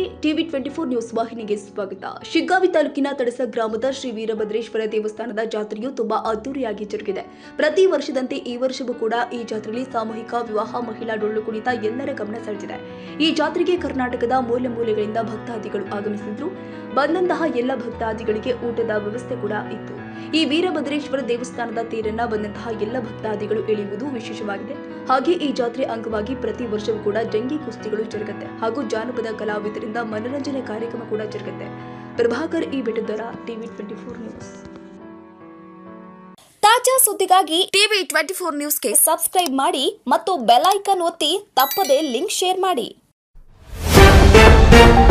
TV twenty four news ವಾಹಿನಿಗೆ ಸ್ವಾಗತ ಶಿಗ್ಗಾವಿ ತಾಲೂಕಿನ ತಡಸ ಗ್ರಾಮದ ಶ್ರೀ ವೀರಭದ್ರೇಶ್ವರ ದೇವಸ್ಥಾನದ ಜಾತ್ರೆಯು ತುಂಬಾ ಅದ್ದೂರಿಯಾಗಿ ಜರುಗಿದೆ ಪ್ರತಿ ವರ್ಷದಂತೆ ಈ ವರ್ಷವೂ ಕೂಡ ಈ ಜಾತ್ರೆಯಲ್ಲಿ ಸಾಮೂಹಿಕ ವಿವಾಹ ಮಹಿಳಾ ಡೊಳ್ಳು ಕುಣಿತ ಎಲ್ಲರ ಗಮನ ಸೆಳೆದಿದೆ ಈ ಜಾತ್ರೆಗೆ ಕರ್ನಾಟಕದ ಮೂಲೆ ಮೂಲೆಗಳಿಂದ ಭಕ್ತಾದಿಗಳು ಆಗಮಿಸಿದ್ರು ಬಂದಂತಹ ಎಲ್ಲ ಭಕ್ತಾದಿಗಳಿಗೆ ಊಟದ ವ್ಯವಸ್ಥೆ ಕೂಡ ಇತ್ತು ಈ ವೀರಭದ್ರೇಶ್ವರ ದೇವಸ್ಥಾನದ ತೇರನ್ನ ಬಂದಂತಹ ಎಲ್ಲ ಭಕ್ತಾದಿಗಳು ಎಳೆಯುವುದು ವಿಶೇಷವಾಗಿದೆ ಹಾಗೆ ಈ ಜಾತ್ರೆ ಅಂಗವಾಗಿ ಪ್ರತಿ ವರ್ಷವೂ ಕೂಡ ಜಂಗಿ ಕುಸ್ತಿಗಳು ಜರುಗುತ್ತೆ ಹಾಗೂ ಜಾನಪದ ಕಲಾವಿದರಿಂದ ಮನರಂಜನೆ ಕಾರ್ಯಕ್ರಮ ಕೂಡ ಜರುಗುತ್ತೆ ಪ್ರಭಾಕರ್ ಈ ಬೆಟ್ಟದರ ಟಿವಿ ಟ್ವೆಂಟಿ ಫೋರ್ ನ್ಯೂಸ್ ತಾಜಾ ಸುದ್ದಿಗಾಗಿ ಟಿವಿ ಟ್ವೆಂಟಿ ಫೋರ್ ನ್ಯೂಸ್ಗೆ ಸಬ್ಸ್ಕ್ರೈಬ್ ಮಾಡಿ ಮತ್ತು ಬೆಲ್ ಐಕಾನ್ ಒತ್ತಿ ತಪ್ಪದೇ ಲಿಂಕ್ ಶೇರ್ ಮಾಡಿ